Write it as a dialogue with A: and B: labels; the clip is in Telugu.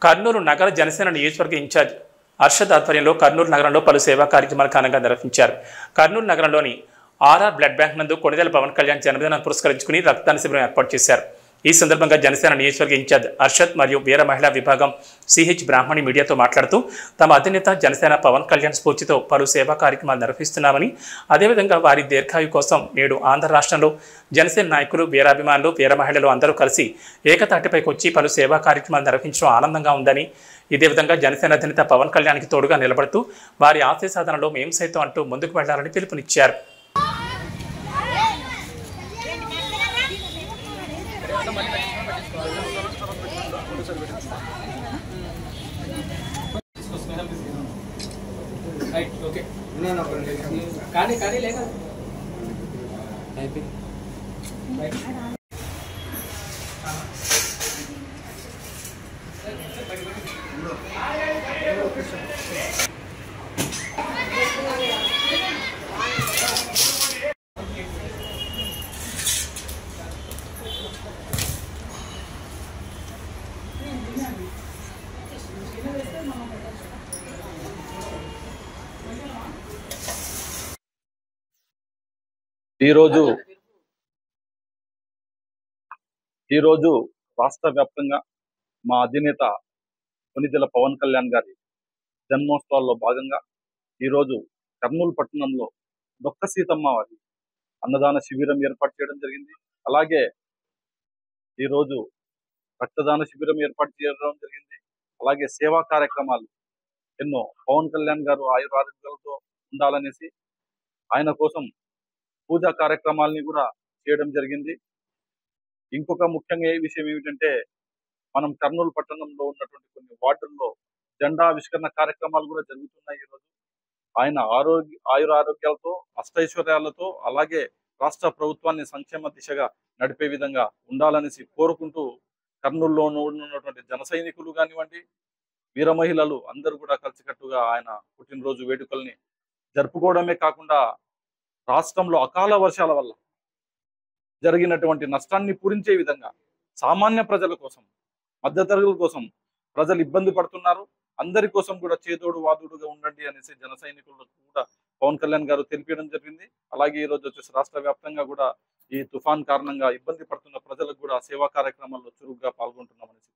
A: కర్నూలు నగర జనసేన నియోజకవర్గ ఇన్ఛార్జ్ హర్షద్ ఆధ్వర్యంలో కర్నూలు నగరంలో పలు సేవా కార్యక్రమాలు ఘనంగా నిర్వహించారు కర్నూలు నగరంలోని ఆర్ఆర్ బ్లడ్ బ్యాంక్ నందు కొణిదెల పవన్ కళ్యాణ్ జన్మదినాన్ని పురస్కరించుకుని రక్తదాన శిబిరం ఏర్పాటు చేశారు ఈ సందర్భంగా జనసేన నియోజకవర్గ ఇన్ఛార్జ్ హర్షద్ మరియు వీర మహిళా విభాగం సిహెచ్ బ్రాహ్మణి మీడియాతో మాట్లాడుతూ తమ అధినేత జనసేన పవన్ కళ్యాణ్ స్ఫూర్తితో పలు సేవా కార్యక్రమాలు నిర్వహిస్తున్నామని అదేవిధంగా వారి దీర్ఘాయు కోసం నేడు ఆంధ్ర రాష్ట్రంలో జనసేన నాయకులు వీరాభిమానులు వీర మహిళలు అందరూ కలిసి ఏకతాటిపైకి వచ్చి పలు సేవా కార్యక్రమాలు నిర్వహించడం ఆనందంగా ఉందని ఇదే విధంగా జనసేన అధినేత పవన్ కళ్యాణ్కి తోడుగా నిలబడుతూ వారి ఆశయ సాధనలో మేము సైతం అంటూ ముందుకు వెళ్లాలని పిలుపునిచ్చారు
B: రైట్ ఓకే కానీ కానీ లేదా రైట్
C: ఈరోజు ఈరోజు రాష్ట్ర వ్యాప్తంగా మా అధినేత కొనిదెల పవన్ కళ్యాణ్ గారి జన్మోత్సవాల్లో భాగంగా ఈరోజు కర్నూలు పట్టణంలో డొక్క సీతమ్మ వారి అన్నదాన శిబిరం ఏర్పాటు చేయడం జరిగింది అలాగే ఈరోజు రక్తదాన శిబిరం ఏర్పాటు చేయడం జరిగింది అలాగే సేవా కార్యక్రమాలు ఎన్నో పవన్ కళ్యాణ్ గారు ఆయురారోగ్యాలతో ఉండాలనేసి ఆయన కోసం పూజా కార్యక్రమాలని కూడా చేయడం జరిగింది ఇంకొక ముఖ్యంగా ఏ విషయం ఏమిటంటే మనం కర్నూలు పట్టణంలో ఉన్నటువంటి కొన్ని వార్డుల్లో జెండా ఆవిష్కరణ కార్యక్రమాలు కూడా జరుగుతున్నాయి ఈరోజు ఆయన ఆరోగ్య ఆయురారోగ్యాలతో అష్టైశ్వర్యాలతో అలాగే రాష్ట్ర ప్రభుత్వాన్ని సంక్షేమ దిశగా నడిపే విధంగా ఉండాలనేసి కోరుకుంటూ కర్నూలులో ఉన్నటువంటి జన సైనికులు కానివ్వండి వీర మహిళలు అందరూ కూడా కలిసికట్టుగా ఆయన పుట్టినరోజు వేడుకల్ని జరుపుకోవడమే కాకుండా రాష్ట్రంలో అకాల వర్షాల వల్ల జరిగినటువంటి నష్టాన్ని పూరించే విధంగా సామాన్య ప్రజల కోసం మధ్యతరగతుల కోసం ప్రజలు ఇబ్బంది పడుతున్నారు అందరి కోసం కూడా చేదోడు వాదుడుగా ఉండండి అనేసి జన సైనికులు కూడా పవన్ కళ్యాణ్ గారు తెలిపడం జరిగింది అలాగే ఈ రోజు వచ్చేసి రాష్ట్ర వ్యాప్తంగా కూడా ఈ తుఫాన్ కారణంగా ఇబ్బంది పడుతున్న ప్రజలకు కూడా సేవా కార్యక్రమాల్లో చురుగ్గా పాల్గొంటున్నామనేసి